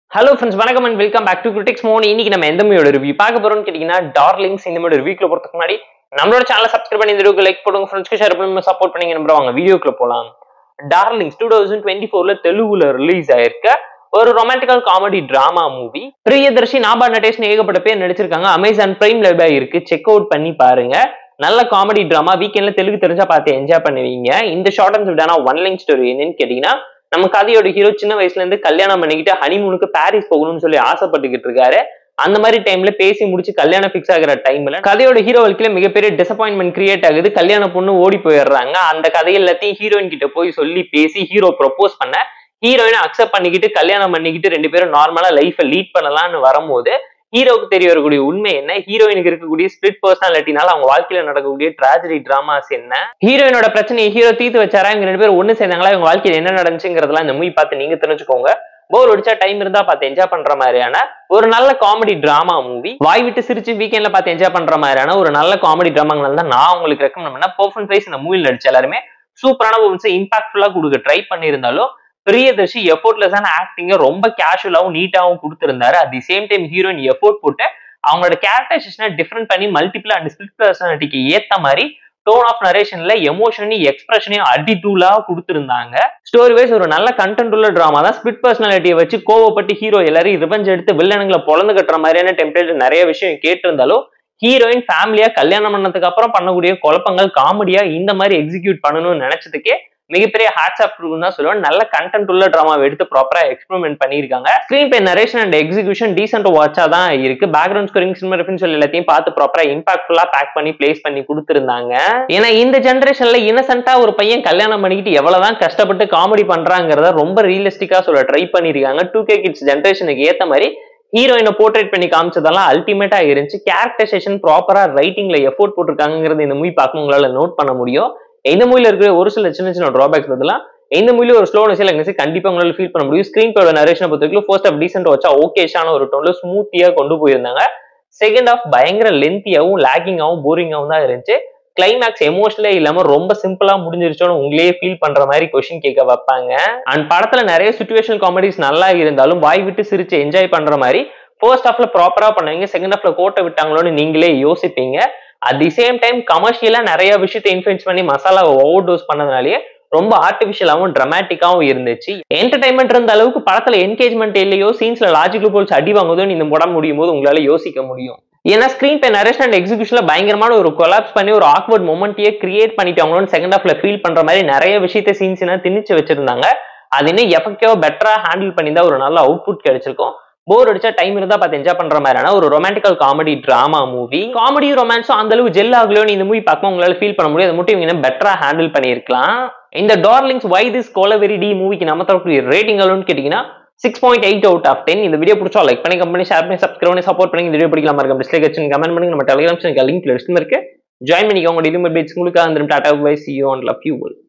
hello friends வணக்கம் and welcome back to critics மோன் இன்னைக்கு நம்ம எந்த மூவியோட ரிவ்யூ பார்க்க போறோம்னு கேட்டீங்கன்னா டார்லிங்ஸ் இந்த மாதிரி ரிவ்யூக்குள்ள போறதுக்கு முன்னாடி நம்மளோட சேனலை சப்ஸ்கிரைப் பண்ணி இந்த வீடியோக்கு லைக் போடுங்க ஃப்ரெண்ட்ஸ்க்கு ஷேர் பண்ணி சப்போர்ட் பண்ணி நம்புற வாங்க வீடியோக்குள்ள போலாம் டார்லிங்ஸ் டூ தௌசண்ட் டுவெண்ட்டி ஃபோர்ல தெலுங்குல ரிலீஸ் ஆயிருக்க ஒரு romantical comedy drama movie Priyadarshi Nabha நட்டேஷன் ஏகப்பட்ட பேர் நடிச்சிருக்காங்க அமேசான் பிரைம் லைவ் இருக்கு செக் அவுட் பண்ணி பாருங்க நல்ல காமெடி டிராமா வீக்கெண்ட்ல தெலுங்கு தெரிஞ்சா பார்த்து என்ஜாய் பண்ணுவீங்க இந்த ஷார்ட் அண்ட் ஸ்வீட்டான ஒன் லைன் ஸ்டோரி என்னன்னு கேட்டீங்கன்னா நம்ம கதையோட ஹீரோ சின்ன வயசுல இருந்து கல்யாணம் பண்ணிக்கிட்டு ஹனிமூனுக்கு பாரிஸ் போகணும்னு சொல்லி ஆசைப்பட்டுக்கிட்டு இருக்காரு அந்த மாதிரி டைம்ல பேசி முடிச்சு கல்யாணம் ஃபிக்ஸ் ஆகிற டைம்ல கதையோட ஹீரோ வாழ்க்கையில மிகப்பெரிய டிசப்பாயின்மெண்ட் கிரியேட் ஆகுது கல்யாண பொண்ணு ஓடி போயிடுறாங்க அந்த கதை எல்லாத்தையும் ஹீரோயின் கிட்ட போய் சொல்லி பேசி ஹீரோ ப்ரொபோஸ் பண்ண ஹீரோயினை அக்செப்ட் பண்ணிக்கிட்டு கல்யாணம் பண்ணிக்கிட்டு ரெண்டு பேரும் நார்மலா லைஃபை லீட் பண்ணலாம்னு வரும்போது ஹீரோவுக்கு தெரிய வரக்கூடிய உண்மை என்ன ஹீரோயினுக்கு இருக்கக்கூடிய ஸ்பிளிட் பர்சனாலிட்டினால அவங்க வாழ்க்கையில நடக்கக்கூடிய டிராஜடி டிராமாஸ் என்ன ஹீரோயினோட பிரச்சனையை ஹீரோ தீர்த்து வச்சாரா இவங்க ரெண்டு பேரும் ஒண்ணு சேர்ந்தாங்களா இவங்க வாழ்க்கையில என்ன நடந்துச்சுங்கிறதெல்லாம் இந்த மூவி பார்த்து நீங்க தெரிஞ்சுக்கோங்க போர் அடிச்சா டைம் இருந்தா பார்த்து என்ஜாய் பண்ற மாதிரியான ஒரு நல்ல காமெடி டிராமா மூவி வாய் விட்டு சிரிச்சு வீக்கெண்ட்ல பார்த்து என்ஜாய் பண்ற மாதிரியான ஒரு நல்ல காமெடி டிராமாங்களால தான் நான் உங்களுக்கு ரெக்கமெண்ட் பண்ணேன் பர்ஃபார்மன்ஸ் வைஸ் இந்த மூவியில் நடிச்ச எல்லாருமே சூப்பரான ஒரு இம்பாக்ட்ஃபுல்லா கொடுக்க ட்ரை பண்ணியிருந்தாலும் பிரியதர்ஷி எஃபோர்ட்லெஸ்ஸான ஆக்டிங்க ரொம்ப கேஷுவலாவும் நீட்டாவும் கொடுத்திருந்தாரு at the same time heroine effort போட்டு அவங்களோட கேரக்டரைசேஷனை டிஃப்ரெண்ட் பண்ணி மல்டிபிள் அண்ட் ஸ்பிளிட் பர்சனாலிட்டிக்கு ஏத்த மாதிரி டோன் ஆஃப் நரேஷன்ல எமோஷனையும் எக்ஸ்பிரஷனையும் அடி தூளா கொடுத்திருந்தாங்க ஸ்டோரி வைஸ் ஒரு நல்ல கண்டென்ட் உள்ள டிராமா தான் ஸ்பிளிட் பர்சனாலிட்டியை வச்சு கோவப்பட்டு ஹீரோ எல்லாரையும் ரிவெஞ்ச் எடுத்து வில்லனுங்களை பொழந்து கட்டுற மாதிரியான டெம்ப்ளேட் நிறைய விஷயம் கேட்டிருந்தாலும் ஹீரோயின் ஃபேமிலியா கல்யாணம் பண்ணதுக்கு அப்புறம் பண்ணக்கூடிய குழப்பங்கள் காமெடியா இந்த மாதிரி எக்ஸிக்யூட் பண்ணணும்னு நினைச்சதுக்கே மிகப்பெரிய ஹேட்ஸ் அப் தான் சொல்லுவேன் நல்ல கண்டென்ட் உள்ள டிராமாவை எடுத்து ப்ராப்பரா எக்ஸ்பெரிமெண்ட் பண்ணியிருக்காங்க screenplay narration and execution decent வாட்சா தான் இருக்கு பேக்ரவுண்ட் ஸ்கோரிங் சினிமா ரெஃபரன்ஸ் எல்லாத்தையும் பார்த்து ப்ராப்பரா இம்பாக்ட்ஃபுல்லா பேக் பண்ணி பிளேஸ் பண்ணி கொடுத்துருந்தாங்க ஏன்னா இந்த ஜென்ரேஷன்ல இன்னசென்ட்டா ஒரு பையன் கல்யாணம் பண்ணிக்கிட்டு எவ்வளவுதான் கஷ்டப்பட்டு காமெடி பண்றாங்கிறத ரொம்ப ரியலிஸ்டிக்கா சொல்ல ட்ரை பண்ணிருக்காங்க டூ கே கிட்ஸ் ஜென்ரேஷனுக்கு ஏத்த மாதிரி ஹீரோயினை போர்ட்ரேட் பண்ணி காமிச்சதெல்லாம் அல்டிமேட்டா இருந்துச்சு கேரக்டரைசேஷன் ப்ராப்பரா ரைட்டிங்ல எஃபோர்ட் போட்டிருக்காங்கிறது இந்த மூவி பார்க்கும் உங்களால நோட் பண்ண முடியும் இந்த மூவில இருக்கிற ஒரு சில சின்ன சின்ன டிராபேக்ஸ் பதிலாம் இந்த மூவில ஒரு ஸ்லோனஸ் இல்லை கண்டிப்பா உங்களால ஃபீல் பண்ண முடியும் ஸ்கிரீன் பிளேட நரேஷனை பொறுத்த வரைக்கும் ஃபர்ஸ்ட் ஆஃப் டீசென்ட் வச்சா ஓகேஷான ஒரு டோன்ல ஸ்மூத்தியா கொண்டு போயிருந்தாங்க செகண்ட் ஆஃப் பயங்கர லென்த்தியாவும் லேக்கிங்காவும் போரிங்காவும் தான் இருந்துச்சு கிளைமேக்ஸ் எமோஷனலே இல்லாம ரொம்ப சிம்பிளா முடிஞ்சிருச்சோன்னு உங்களே ஃபீல் பண்ற மாதிரி கொஸ்டின் கேட்க வைப்பாங்க அண்ட் படத்துல நிறைய சுச்சுவேஷனல் காமெடிஸ் நல்லா இருந்தாலும் வாய் விட்டு சிரிச்சு என்ஜாய் பண்ற மாதிரி ஃபர்ஸ்ட் ஹாஃப்ல ப்ராப்பரா பண்ணுவீங்க செகண்ட் ஹாஃப்ல கோட்டை விட்டாங்களோன்னு நீங்களே யோசிப்பீங்க அட் தி சேம் டைம் கமர்ஷியலா நிறைய விஷயத்தை இன்ஃபுளுன்ஸ் பண்ணி மசாலாவை ஓவர் டோஸ் பண்ணதுனாலேயே ரொம்ப ஆர்டிபிஷியலாவும் டிராமாட்டிக்காவும் இருந்துச்சு என்டர்டைன்மெண்ட் இருந்த அளவுக்கு படத்துல என்கேஜ்மெண்ட் இல்லையோ சீன்ஸ்ல லாஜிக்கல் போல்ஸ் அடி வாங்குதோன்னு இந்த படம் முடியும் போது உங்களால யோசிக்க முடியும் ஏன்னா ஸ்கிரீன் பே நரேஷன் அண்ட் எக்ஸிகூஷன்ல பயங்கரமான ஒரு கொலாப்ஸ் பண்ணி ஒரு ஆக்வர்ட் மொமெண்ட்டையே கிரியேட் பண்ணிட்டாங்களோன்னு செகண்ட் ஹாஃப்ல ஃபீல் பண்ற மாதிரி நிறைய விஷயத்த சீன்ஸ் திணிச்சு வச்சிருந்தாங்க அது இன்னும் எஃபெக்டிவா பெட்டரா ஹேண்டில் பண்ணி தான் ஒரு நல்ல அவுட்புட் கிடைச்சிருக்கும் போர் அடிச்சா டைம் இருந்தா பார்த்து என்ஜாய் பண்ற மாதிரியான ஒரு romantical comedy drama movie comedy ரொமான்ஸும் அந்த அளவுக்கு ஜெல் ஆகலையோன்னு இந்த மூவி பார்க்க உங்களால ஃபீல் பண்ண முடியும் அதை மட்டும் இவங்க பெட்டரா ஹேண்டில் பண்ணியிருக்கலாம் இந்த Darlings why this Kolaveri Di மூவிக்கு நம்ம தரக்கூடிய ரேட்டிங் அளவுன்னு கேட்டீங்கன்னா six point eight out of ten இந்த வீடியோ பிடிச்சா லைக் பண்ணி கம்பெனி ஷேர் பண்ணி சப்ஸ்கிரைப் பண்ணி சப்போர்ட் பண்ணி இந்த வீடியோ பிடிக்கலாம் இருக்க டிஸ்லைக் வச்சு கமெண்ட் பண்ணி நம்ம டெலிகிராம் சேனல் லிங்க் லிஸ்ட் இருக்கு ஜாயின் பண்ணிக்கோங்க டெலிவரி பேட்ஸ் உங்களுக்கு அந்த டாடா bye see you and love you